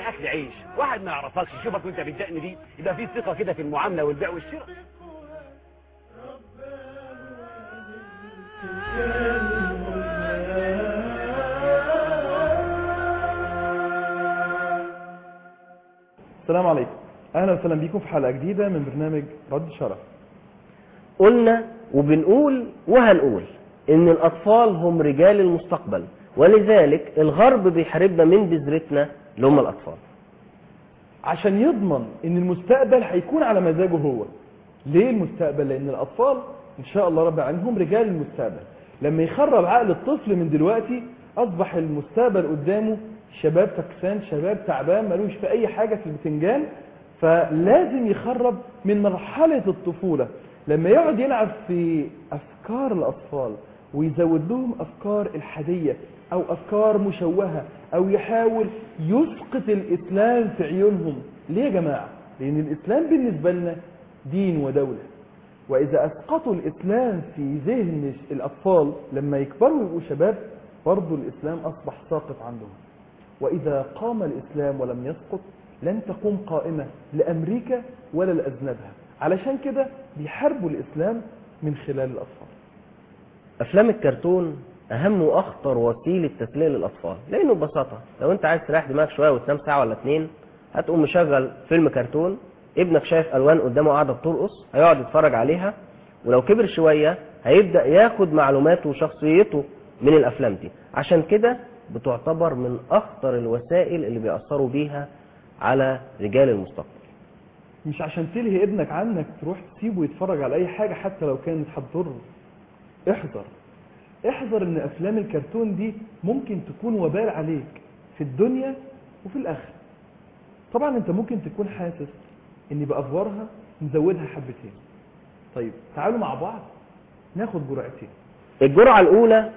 اكل عيش واحد ما يعرفكش يشوفك وانت بتدقن دي يبقى في ثقه كده في المعامله والبيع والشراء السلام عليكم اهلا وسهلا بكم في حلقه جديده من برنامج رد شرف قلنا وبنقول وهنقول ان الاطفال هم رجال المستقبل ولذلك الغرب بيحاربنا من بذرتنا اللي هم الاطفال عشان يضمن ان المستقبل هيكون على مزاجه هو ليه المستقبل لان الاطفال ان شاء الله رب العالمين هم رجال المستقبل لما يخرب عقل الطفل من دلوقتي اصبح المستقبل قدامه شباب فكسان شباب تعبان ملوش في اي حاجه في البتنجان فلازم يخرب من مرحله الطفوله لما يقعد يلعب في افكار الاطفال ويزود لهم افكار الحاديه او افكار مشوهه او يحاول يسقط الاسلام في عيونهم ليه يا جماعه لان الاسلام بالنسبه لنا دين ودوله واذا اسقطوا الاسلام في ذهن الاطفال لما يكبروا ويبقوا شباب برضه الاسلام اصبح ساقط عندهم واذا قام الاسلام ولم يسقط لن تقوم قائمه لامريكا ولا لاذنبها علشان كده بيحاربوا الاسلام من خلال الاطفال افلام الكرتون اهم واخطر وسيله تسليه للاطفال لانه ببساطه لو انت عايز تريح دماغك شويه وتنام ساعه ولا اتنين هتقوم مشغل فيلم كرتون ابنك شايف الوان قدامه قاعده بترقص هيقعد يتفرج عليها ولو كبر شويه هيبدا ياخد معلوماته وشخصيته من الافلام دي عشان كده بتعتبر من اخطر الوسائل اللي بيأثروا بيها على رجال المستقبل مش عشان تلهي ابنك عنك تروح تسيبه يتفرج على اي حاجه حتى لو كانت هتضره احذر احذر ان افلام الكرتون دي ممكن تكون وبال عليك في الدنيا وفي الاخره طبعا انت ممكن تكون حاسس اني بافورها نزودها حبتين طيب تعالوا مع بعض ناخد جرعتين الجرعه الاولى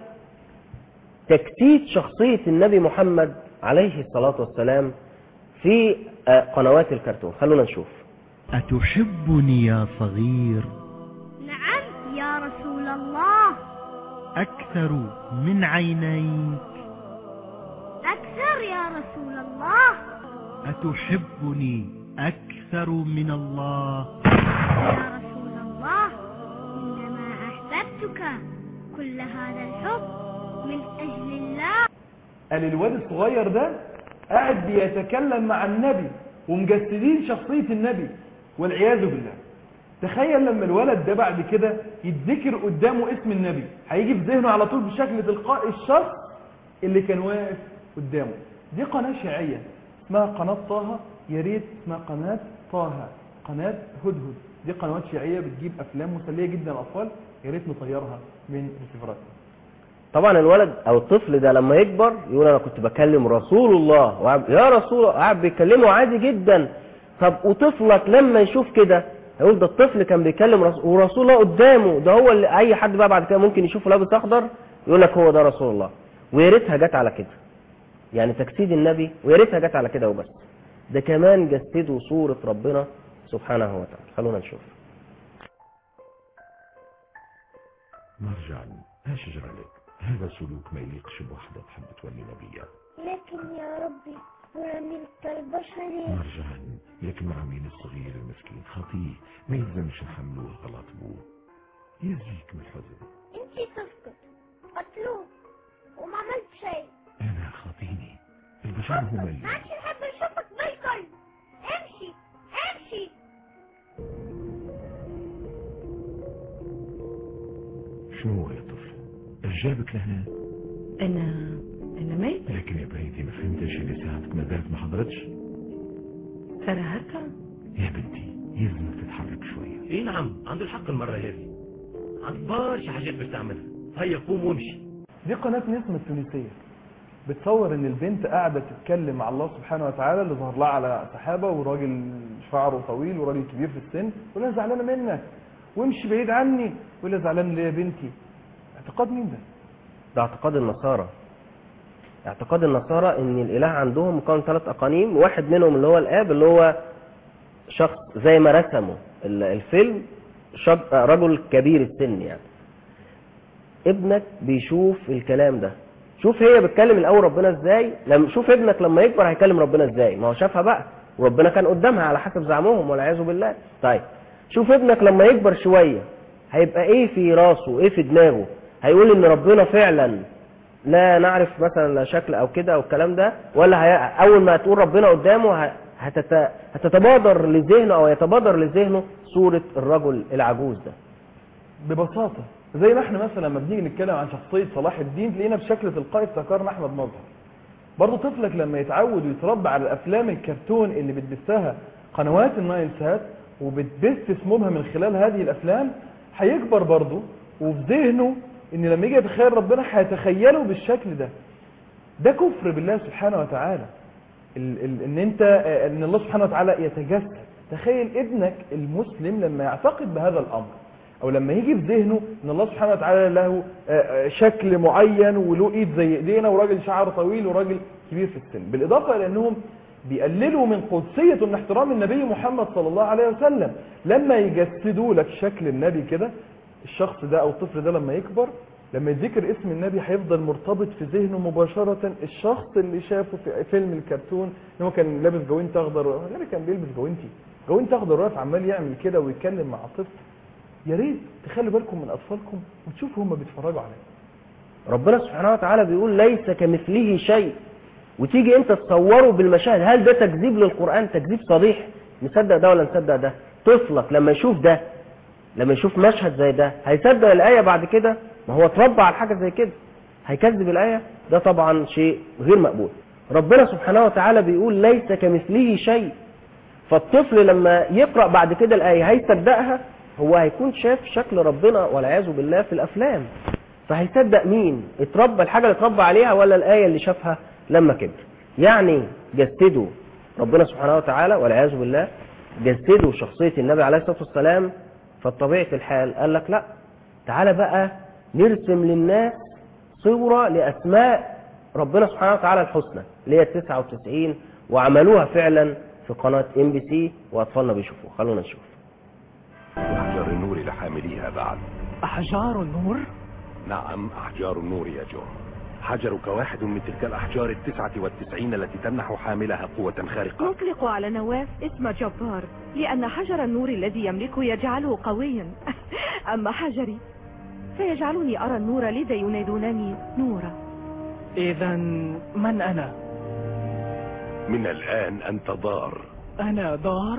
تجسيد شخصيه النبي محمد عليه الصلاه والسلام في آه، قنوات الكرتون خلونا نشوف أتحبني يا صغير نعم يا رسول الله أكثر من عينيك أكثر يا رسول الله أتحبني أكثر من الله يا رسول الله إنما أحببتك كل هذا الحب من أجل الله قال الواد الصغير ده قاعد بيتكلم مع النبي ومجسدين شخصية النبي والعياذ بالله تخيل لما الولد ده بعد كده يتذكر قدامه اسم النبي هيجي في ذهنه على طول بشكل تلقائي الشخص اللي كان واقف قدامه دي قناة شيعية اسمها قناة طه يا ريت اسمها قناة طه قناة هدهد دي قنوات شيعية بتجيب أفلام مسلية جدا للأطفال يا ريت نطيرها من ريسيفراتنا طبعا الولد او الطفل ده لما يكبر يقول انا كنت بكلم رسول الله وقاعد- يا رسول الله قاعد بيكلمه عادي جدا طب وطفلك لما يشوف كده هيقول ده الطفل كان بيكلم رسول ورسول الله قدامه ده هو اللي اي حد بقى بعد كده ممكن يشوفه لابس اخضر يقول لك هو ده رسول الله ويا ريتها جت على كده يعني تجسيد النبي ويا ريتها جت على كده وبس ده كمان جسدوا صورة ربنا سبحانه وتعالى خلونا نشوف مرجان ايش جرى لك هذا سلوك ما يليقش بوحدة تحب تولي نبية لكن يا ربي هنا ملك البشر مرجان لكن مع مين الصغير المسكين خطيه ما يلزمش نحملوه غلط بوه يزيك من الحزن انت تسكت قتلوه وما عملت شيء انا خاطيني البشر هم اللي ما عادش نحب نشوفك بالكل امشي امشي شنو يا طفل ايش جابك لهنا أنا أنا ميت لكن يا بنتي ما فهمتش اللي ساعتك ما زالت ما حضرتش ترى هكا يا بنتي يلزمك تتحرك شوية اي نعم عنده الحق المرة هذه عند برشا حاجات باش تعملها هيا قوم وامشي دي قناة نسمة التونسية بتصور ان البنت قاعدة تتكلم مع الله سبحانه وتعالى اللي ظهر لها على سحابة وراجل شعره طويل وراجل كبير في السن يقول لها زعلانة منك وامشي بعيد عني يقول لها زعلان ليه يا بنتي اعتقاد مين ده ده اعتقاد النصارى اعتقاد النصارى ان الاله عندهم مكون ثلاث اقانيم واحد منهم اللي هو الاب اللي هو شخص زي ما رسموا ال- الفيلم شاب رجل كبير السن يعني ابنك بيشوف الكلام ده شوف هي بتكلم الاول ربنا ازاي لما شوف ابنك لما يكبر هيكلم ربنا ازاي ما هو شافها بقى وربنا كان قدامها على حسب زعمهم والعياذ بالله طيب شوف ابنك لما يكبر شويه هيبقى ايه في راسه ايه في دماغه هيقول ان ربنا فعلا لا نعرف مثلا لا شكل او كده او الكلام ده ولا هي... اول ما تقول ربنا قدامه ه- هتت... هتتبادر لذهنه او يتبادر لذهنه صوره الرجل العجوز ده ببساطة زي ما احنا مثلا لما بنيجي نتكلم عن شخصية صلاح الدين تلاقينا بشكل تلقائي افتكرنا احمد مظهر برضه طفلك لما يتعود ويتربى على الافلام الكرتون اللي بتبثها قنوات النايل سات وبتبث سمومها من خلال هذه الافلام هيكبر برضه وفي ذهنه ان لما يجي يتخيل ربنا هيتخيله بالشكل ده ده كفر بالله سبحانه وتعالى ال ال ان انت آه، ان الله سبحانه وتعالى يتجسد تخيل ابنك المسلم لما يعتقد بهذا الامر او لما يجي في ذهنه ان الله سبحانه وتعالى له آه، آه، شكل معين وله ايد زي ايدينا وراجل شعر طويل وراجل كبير في السن بالاضافه الى انهم بيقللوا من قدسيه ان احترام النبي محمد صلى الله عليه وسلم لما يجسدوا لك شكل النبي كده الشخص ده او الطفل ده لما يكبر لما يذكر اسم النبي هيفضل مرتبط في ذهنه مباشرة الشخص اللي شافه في فيلم الكرتون ان هو كان لابس جوانت اخضر النبي كان بيلبس جوانتي جوانت اخضر واقف عمال يعمل كده ويتكلم مع طفل يا ريت تخلوا بالكم من اطفالكم وتشوفوا هم بيتفرجوا على ايه ربنا سبحانه وتعالى بيقول ليس كمثله شيء وتيجي انت تصوره بالمشاهد هل ده تكذيب للقرآن تكذيب صريح نصدق ده ولا نصدق ده طفلك لما يشوف ده لما يشوف مشهد زي ده هيصدق الآية بعد كده ما هو اتربى على حاجة زي كده هيكذب الآية ده طبعا شيء غير مقبول ربنا سبحانه وتعالى بيقول ليس كمثله شيء فالطفل لما يقرأ بعد كده الآية هيصدقها هو هيكون شاف شكل ربنا والعياذ بالله في الأفلام فهيصدق مين اتربى الحاجة اللي اتربى عليها ولا الآية اللي شافها لما كبر يعني جسدوا ربنا سبحانه وتعالى والعياذ بالله جسدوا شخصية النبي عليه الصلاة والسلام فطبيعة الحال قال لك لا تعالى بقى نرسم للناس صورة لأسماء ربنا سبحانه وتعالى الحسنى اللي هي 99 وعملوها فعلا في قناة ام بي سي واطفالنا بيشوفوها خلونا نشوف وأحجار النور لحامليها بعد أحجار النور نعم أحجار النور يا جو حجرك واحد من تلك الأحجار التسعة والتسعين التي تمنح حاملها قوة خارقة نطلق على نواف اسم جبار لأن حجر النور الذي يملكه يجعله قويا أما حجري فيجعلني أرى النور لذا ينادونني نورا إذا من أنا؟ من الآن أنت ضار أنا دار؟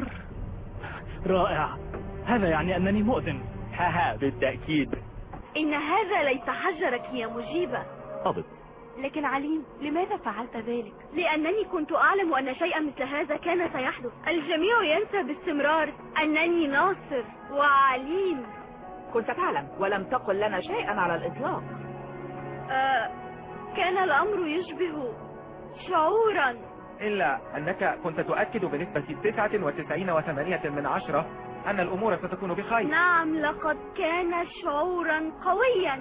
رائع هذا يعني أنني مؤذن هاها بالتأكيد إن هذا ليس حجرك يا مجيبة أضب لكن عليم لماذا فعلت ذلك؟ لأنني كنت أعلم أن شيئا مثل هذا كان سيحدث الجميع ينسى باستمرار أنني ناصر وعليم كنت تعلم ولم تقل لنا شيئا على الإطلاق آه كان الأمر يشبه شعورا إلا أنك كنت تؤكد بنسبة تسعة وتسعين وثمانية من عشرة أن الأمور ستكون بخير نعم لقد كان شعورا قويا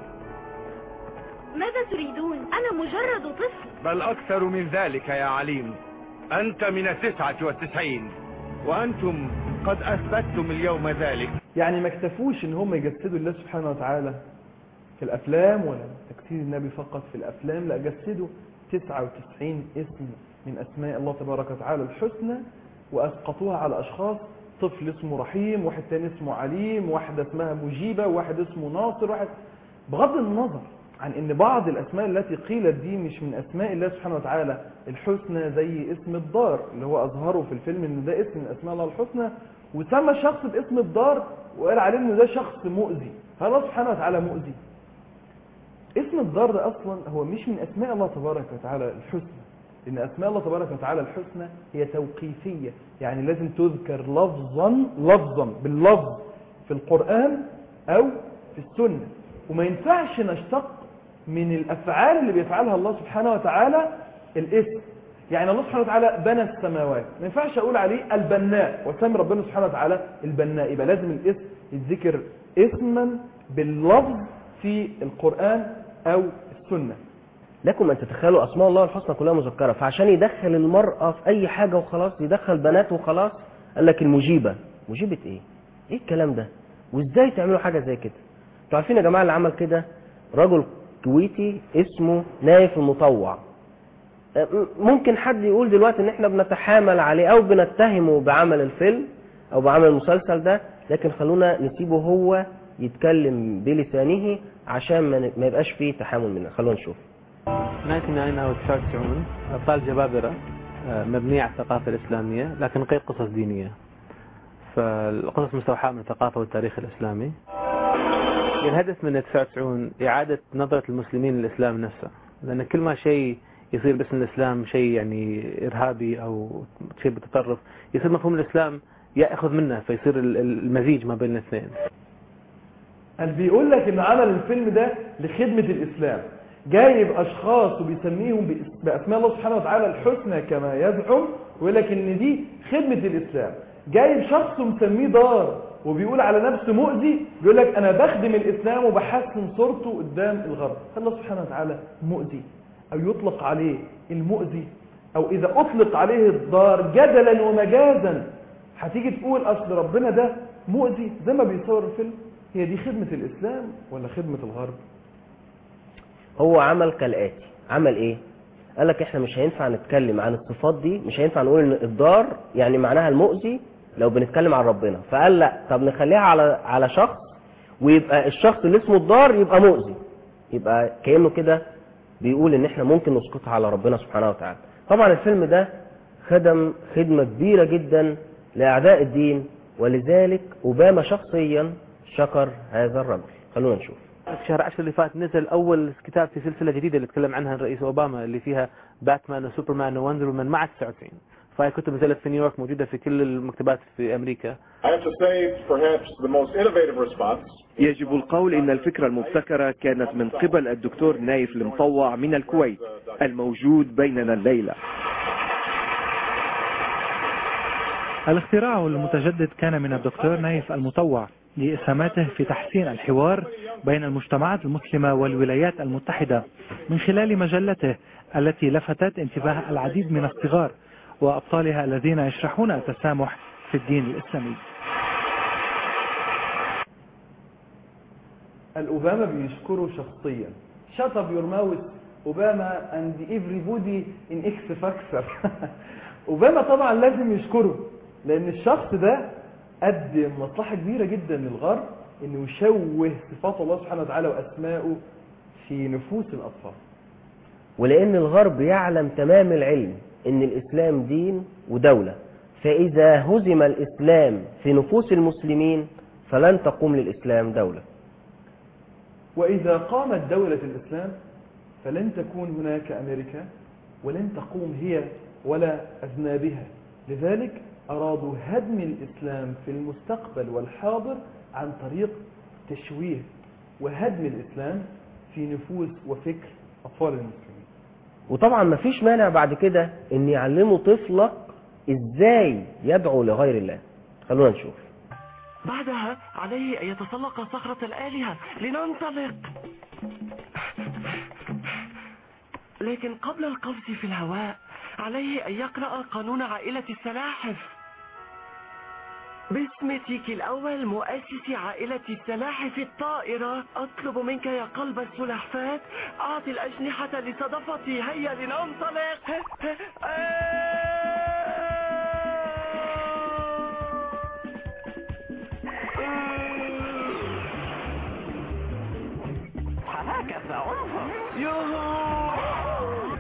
ماذا تريدون؟ أنا مجرد طفل بل أكثر من ذلك يا عليم أنت من التسعة والتسعين وأنتم قد أثبتتم اليوم ذلك يعني ما اكتفوش ان هم يجسدوا الله سبحانه وتعالى في الافلام ولا تكسير النبي فقط في الافلام لا جسدوا 99 اسم من اسماء الله تبارك وتعالى الحسنى واسقطوها على اشخاص طفل اسمه رحيم واحد تاني اسمه عليم واحدة اسمها مجيبة واحد اسمه ناصر واحد بغض النظر عن ان بعض الاسماء التي قيلت دي مش من اسماء الله سبحانه وتعالى الحسنى زي اسم الدار اللي هو اظهره في الفيلم ان ده اسم من اسماء الله الحسنى وسمى شخص باسم الدار وقال عليه ان ده شخص مؤذي فالله سبحانه وتعالى مؤذي اسم الدار ده اصلا هو مش من اسماء الله تبارك وتعالى الحسنى لان اسماء الله تبارك وتعالى الحسنى هي توقيفيه يعني لازم تذكر لفظا لفظا باللفظ في القران او في السنه وما ينفعش نشتق من الافعال اللي بيفعلها الله سبحانه وتعالى الاسم يعني الله سبحانه وتعالى بنى السماوات ما ينفعش اقول عليه البناء وسمي ربنا سبحانه وتعالى البناء يبقى لازم الاسم يتذكر اسما باللفظ في القرآن او السنة لكم ان تتخيلوا اسماء الله الحسنى كلها مذكره فعشان يدخل المراه في اي حاجه وخلاص يدخل بنات وخلاص قال لك المجيبه مجيبه ايه ايه الكلام ده وازاي تعملوا حاجه زي كده انتوا عارفين يا جماعه اللي عمل كده رجل كويتي اسمه نايف المطوع آه، م- ممكن حد يقول دلوقتي ان احنا بنتحامل عليه او بنتهمه بعمل الفيلم او بعمل المسلسل ده لكن خلونا نسيبه هو يتكلم بلسانه عشان ما ن- ما يبقاش فيه تحامل مننا خلونا نشوف 99 أو 99 أبطال جبابرة آه، مبنية على الثقافة الإسلامية لكن غير قصص دينية فالقصص مستوحاة من الثقافة والتاريخ الإسلامي الهدف من 99 إعادة نظرة المسلمين للإسلام نفسه لأن كل ما شيء يصير باسم الإسلام شيء يعني إرهابي أو شيء بتطرف يصير مفهوم الإسلام يأخذ منه فيصير ال- ال- المزيج ما بين الاثنين قال بيقول لك ان عمل الفيلم ده لخدمة الاسلام جايب اشخاص وبيسميهم بإس- باسماء الله سبحانه وتعالى الحسنى كما يزعم ويقول لك ان دي خدمة الاسلام جايب شخص مسميه دار وبيقول على نفسه مؤذي بيقول لك انا بخدم الاسلام وبحسن صورته قدام الغرب الله سبحانه وتعالى مؤذي او يطلق عليه المؤذي او اذا اطلق عليه الضار جدلا ومجازا هتيجي تقول اصل ربنا ده مؤذي زي ما بيصور الفيلم هي دي خدمة الاسلام ولا خدمة الغرب هو عمل كالآتي عمل ايه قال لك احنا مش هينفع نتكلم عن الصفات دي مش هينفع نقول ان الضار يعني معناها المؤذي لو بنتكلم عن ربنا فقال لا طب نخليها على على شخص ويبقى الشخص اللي اسمه الضار يبقى مؤذي يبقى كأنه كده بيقول ان احنا ممكن نسقطها على ربنا سبحانه وتعالى طبعا الفيلم ده خدم خدمة كبيرة جدا لأعداء الدين ولذلك أوباما شخصيا شكر هذا الرجل خلونا نشوف في شهر 10 اللي فات نزل اول كتاب في سلسله جديده اللي تكلم عنها الرئيس اوباما اللي فيها باتمان وسوبرمان ووندر وومن مع 99 فهي كتب نزلت في نيويورك موجوده في كل المكتبات في امريكا I have to say perhaps the most innovative response يجب القول إن الفكرة المبتكرة كانت من قبل الدكتور نايف المطوع من الكويت الموجود بيننا الليلة الاختراع المتجدد كان من الدكتور نايف المطوع لإسهاماته في تحسين الحوار بين المجتمعات المسلمة والولايات المتحدة من خلال مجلته التي لفتت انتباه العديد من الصغار وأبطالها الذين يشرحون التسامح في الدين الإسلامي الأوباما بيشكره شخصيا shut up your mouth أوباما and everybody in X factor أوباما طبعا لازم يشكره لأن الشخص ده قدم مصلحة كبيرة جدا للغرب إنه يشوه صفات الله سبحانه وتعالى وأسمائه في نفوس الأطفال ولأن الغرب يعلم تمام العلم أن الإسلام دين ودولة فإذا هزم الإسلام في نفوس المسلمين فلن تقوم للإسلام دولة وإذا قامت دولة الإسلام فلن تكون هناك أمريكا ولن تقوم هي ولا أذنابها لذلك أرادوا هدم الإسلام في المستقبل والحاضر عن طريق تشويه وهدم الإسلام في نفوس وفكر أطفال المسلمين وطبعا مفيش مانع بعد كده ان يعلموا طفلك ازاي يدعو لغير الله خلونا نشوف بعدها عليه أن يتسلق صخرة الآلهة لننطلق لكن قبل القفز في الهواء عليه أن يقرأ قانون عائلة السلاحف باسم تيكي الأول مؤسس عائلة السلاحف الطائرة أطلب منك يا قلب السلحفاة أعطي الأجنحة لصدفتي هيا لننطلق هكذا انظر يوهو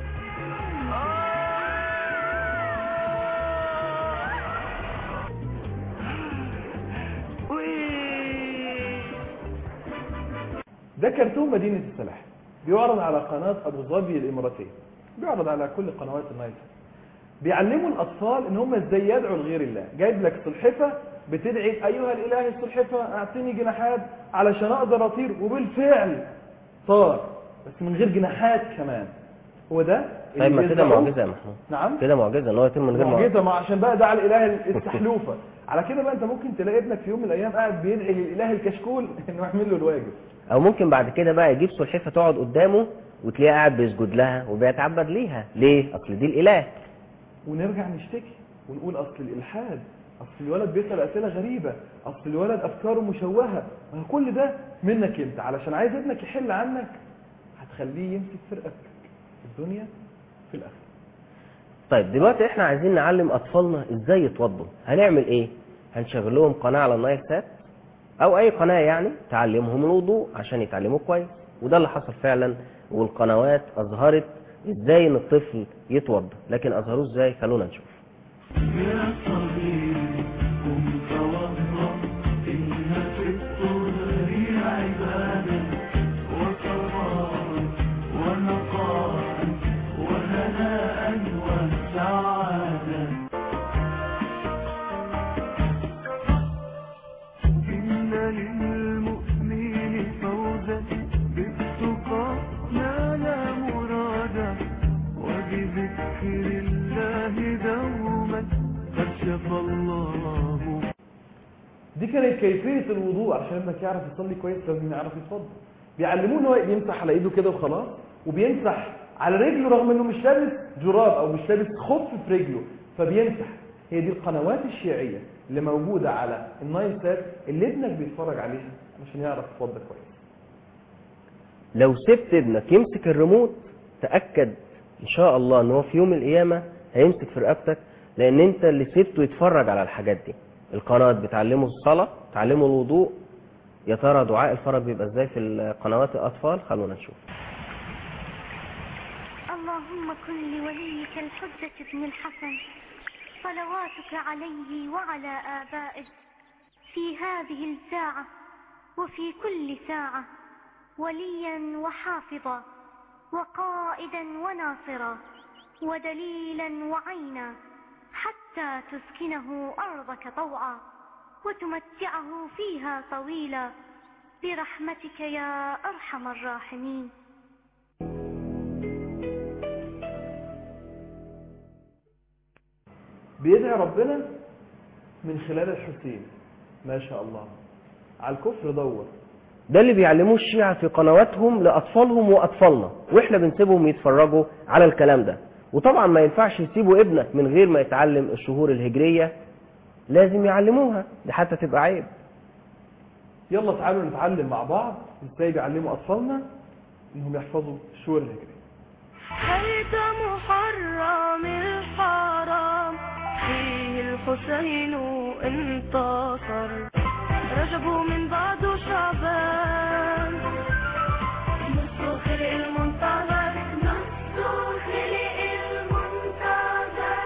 ده كرتون مدينة السلاحف بيعرض على قناة أبو ظبي الإماراتية بيعرض على كل قنوات النايل بيعلموا الأطفال إن هم إزاي يدعوا لغير الله جايب لك سلحفة بتدعي أيها الإله السلحفة أعطيني جناحات علشان أقدر أطير وبالفعل طار بس من غير جناحات كمان هو ده طيب ما اللي كده بيزرعوه. معجزة يا محمود نعم كده معجزة ان هو يتم من غير معجزه ما عشان بقى ده على الاله السحلوفه على كده بقى انت ممكن تلاقي ابنك في يوم من الايام قاعد بيدعي للاله الكشكول انه يعمل له الواجب او ممكن بعد كده بقى يجيب سلحفة تقعد قدامه وتلاقيه قاعد بيسجد لها وبيتعبد ليها ليه اصل دي الاله ونرجع نشتكي ونقول اصل الالحاد اصل الولد بيسال اسئله غريبه اصل الولد افكاره مشوهه ما هو كل ده منك انت علشان عايز ابنك يحل عنك خليه يمسك في رقبتك في الدنيا في الاخره طيب دلوقتي احنا عايزين نعلم اطفالنا ازاي يتوضوا هنعمل ايه هنشغل لهم قناه على النايل سات او اي قناه يعني تعلمهم الوضوء عشان يتعلموا كويس وده اللي حصل فعلا والقنوات اظهرت ازاي ان الطفل يتوضا لكن اظهروه ازاي خلونا نشوف يا صغيري قم توضأ إن في الطهر عبادة وصلاة ونقاء وهناء وسعادة إن للمؤمن فوزا بالتقى نال مرادا وبذكر الله دوما قد شفى الله دي كانت كيفيه الوضوء عشان ابنك يعرف يصلي كويس لازم يعرف يتوضا بيعلموه ان هو يمسح على ايده كده وخلاص وبيمسح على رجله رغم انه مش لابس جراب او مش لابس خف في رجله فبيمسح هي دي القنوات الشيعيه اللي موجوده على النايل سات اللي ابنك بيتفرج عليها عشان يعرف يتوضا كويس لو سبت ابنك يمسك الريموت تاكد ان شاء الله ان هو في يوم القيامه هيمسك في رقبتك لان انت اللي سبته يتفرج على الحاجات دي القناه بتعلمه الصلاه تعلمه الوضوء يا ترى دعاء الفرج بيبقى ازاي في القنوات الاطفال خلونا نشوف اللهم كن لوليك الحجة بن الحسن صلواتك عليه وعلى آبائه في هذه الساعة وفي كل ساعة وليا وحافظا وقائدا وناصرا ودليلا وعينا حتى تسكنه أرضك طوعا وتمتعه فيها طويلا برحمتك يا أرحم الراحمين بيدعي ربنا من خلال الحسين ما شاء الله على الكفر دور ده اللي بيعلموه الشيعة في قنواتهم لأطفالهم وأطفالنا وإحنا بنسيبهم يتفرجوا على الكلام ده وطبعا ما ينفعش يسيبوا ابنك من غير ما يتعلم الشهور الهجرية لازم يعلموها دي حتى تبقى عيب يلا تعالوا نتعلم مع بعض ازاي بيعلموا اطفالنا انهم يحفظوا الشهور الهجريه هيت محرم الحرام فيه الحسين انتصر رجب من بعد شعبان نص خلق المنتظر نص خلق المنتظر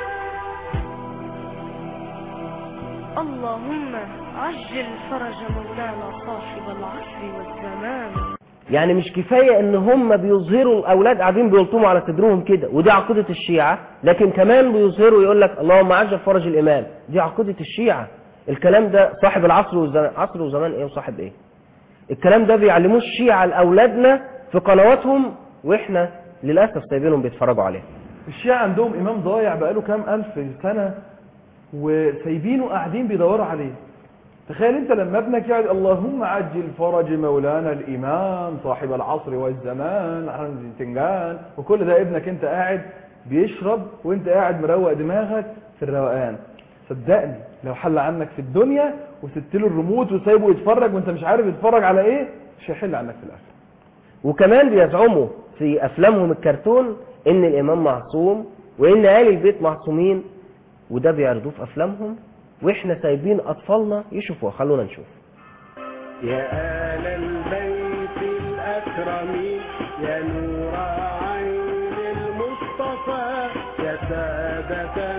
اللهم عجل فرج مولانا صاحب العصر والزمان يعني مش كفاية ان هم بيظهروا الاولاد قاعدين بيلطموا على صدرهم كده ودي عقيدة الشيعة لكن كمان بيظهروا يقول لك اللهم عجل فرج الامام دي عقيدة الشيعة الكلام ده صاحب العصر والزمان عصر وزمان ايه وصاحب ايه الكلام ده بيعلموه الشيعة لاولادنا في قنواتهم واحنا للاسف سايبينهم بيتفرجوا عليه الشيعة عندهم امام ضايع بقاله كام الف سنة وسايبينه قاعدين بيدوروا عليه تخيل انت لما ابنك يقعد اللهم عجل فرج مولانا الامام صاحب العصر والزمان عن التنجان وكل ده ابنك انت قاعد بيشرب وانت قاعد مروق دماغك في الروقان صدقني لو حل عنك في الدنيا وسبت له الريموت وسايبه يتفرج وانت مش عارف يتفرج على ايه مش هيحل عنك في الاخر وكمان بيزعموا في افلامهم الكرتون ان الامام معصوم وان آل البيت معصومين وده بيعرضوه في افلامهم واحنا سايبين اطفالنا يشوفوها خلونا نشوف يا آل البيت الأكرمين يا نور عين المصطفى يا سادة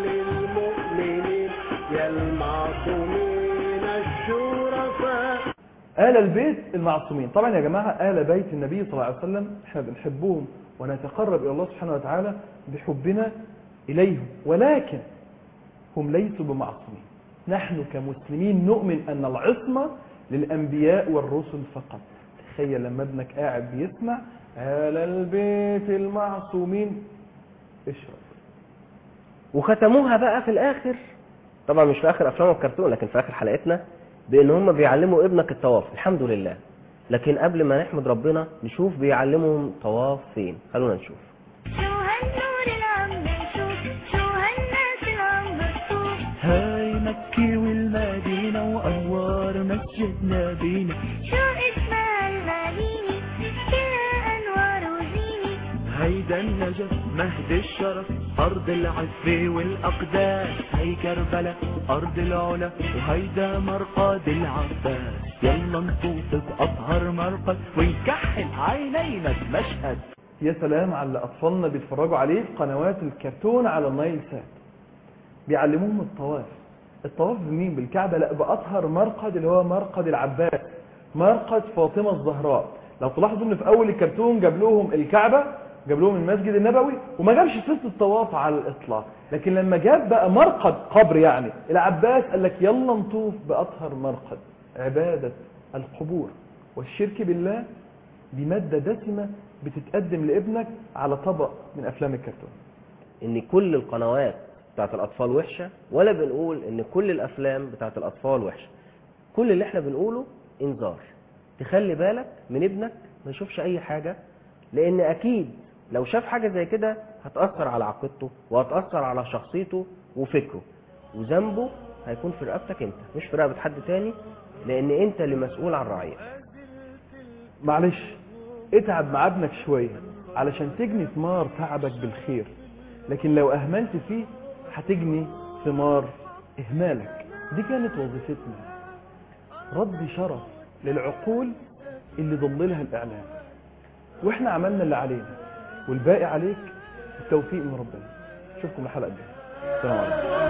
للمؤمنين يا المعصومين الشرفاء آل البيت المعصومين طبعا يا جماعة آل بيت النبي صلى الله عليه وسلم احنا بنحبهم ونتقرب إلى الله سبحانه وتعالى بحبنا إليهم ولكن هم ليسوا بمعصومين نحن كمسلمين نؤمن أن العصمة للأنبياء والرسل فقط تخيل لما ابنك قاعد بيسمع آل البيت المعصومين اشرب وختموها بقى في الاخر طبعا مش في اخر افلام الكرتون لكن في اخر حلقتنا بان هم بيعلموا ابنك الطواف الحمد لله لكن قبل ما نحمد ربنا نشوف بيعلمهم طواف فين خلونا نشوف شو هالنور العم نشوف شو هالناس العم بتطوف هاي مكة والمدينة وأنوار مسجد نبينا شو اسمها المدينة كلها أنوار ميدان نجف مهد الشرف أرض العز والأقداس هي كربلاء أرض العلا وهيدا مرقد العباس يلا نطوف بأطهر مرقد ونكحل عينينا بمشهد يا سلام على اللي اطفالنا بيتفرجوا عليه في قنوات الكرتون على النايل سات بيعلموهم الطواف الطواف بمين بالكعبه لا باطهر مرقد اللي هو مرقد العباس مرقد فاطمه الزهراء لو تلاحظوا ان في اول الكرتون جاب لهم الكعبه جاب لهم المسجد النبوي وما جابش سيره الطواف على الاطلاق لكن لما جاب بقى مرقد قبر يعني العباس قال لك يلا نطوف باطهر مرقد عباده القبور والشرك بالله دي ماده دسمه بتتقدم لابنك على طبق من افلام الكرتون ان كل القنوات بتاعت الاطفال وحشه ولا بنقول ان كل الافلام بتاعت الاطفال وحشه كل اللي احنا بنقوله انذار تخلي بالك من ابنك ما يشوفش اي حاجه لان اكيد لو شاف حاجه زي كده هتاثر على عقيدته وهتاثر على شخصيته وفكره وذنبه هيكون في رقبتك انت مش في رقبه حد تاني لان انت اللي مسؤول عن رعيتك معلش اتعب مع ابنك شوية علشان تجني ثمار تعبك بالخير لكن لو اهملت فيه هتجني ثمار اهمالك دي كانت وظيفتنا رد شرف للعقول اللي ضللها الاعلام واحنا عملنا اللي علينا والباقي عليك التوفيق من ربنا اشوفكم الحلقه الجايه السلام عليكم